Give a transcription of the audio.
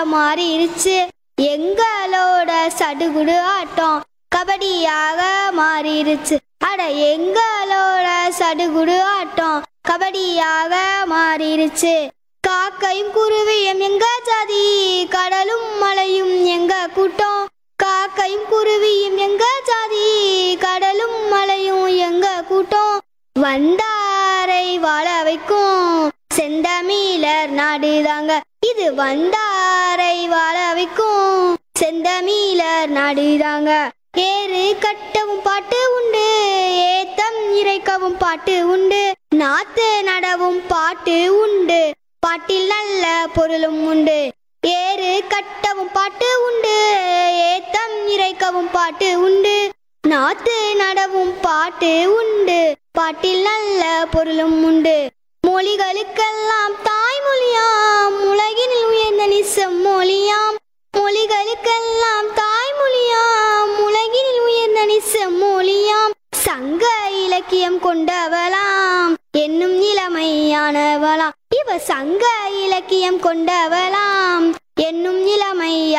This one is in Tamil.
மாறிடுச்சு எங்களோட சடுகுடு ஆட்டம் கபடியாக மாறிடுச்சு அட எங்களோட சடுகுடு ஆட்டம் கபடியாக மாறிடுச்சு காக்கையும் குருவியும் எங்க ஜாதி கடலும் மலையும் எங்க கூட்டம் காக்கையும் குருவியும் எங்க ஜாதி கடலும் மலையும் எங்க கூட்டம் வந்தாரை வாழ வைக்கும் செந்தமிழர் நாடுதாங்க இது வந்தாரை வாழ வைக்கும் செந்தமிழர் நாடுதாங்க ஏறு கட்டவும் பாட்டு உண்டு ஏத்தம் இறைக்கவும் பாட்டு உண்டு நாத்து நடவும் பாட்டு உண்டு பாட்டில் நல்ல பொருளும் உண்டு ஏறு கட்டவும் பாட்டு உண்டு ஏத்தம் இறைக்கவும் பாட்டு உண்டு நாத்து நடவும் பாட்டு உண்டு பாட்டில் நல்ல பொருளும் உண்டு மொழிகளுக்கெல்லாம் தாய்மொழியாம் உலகினில் உயர்ந்த நிசம் மொழியாம் மொழிகளுக்கெல்லாம் தாய்மொழியாம் உலகினில் உயர்ந்த நிசம் மொழியாம் சங்க இலக்கியம் கொண்டவளாம் என்னும் இளமையானவளாம் இவ சங்க இலக்கியம் கொண்டவளாம் என்னும் இளமையானவளாம்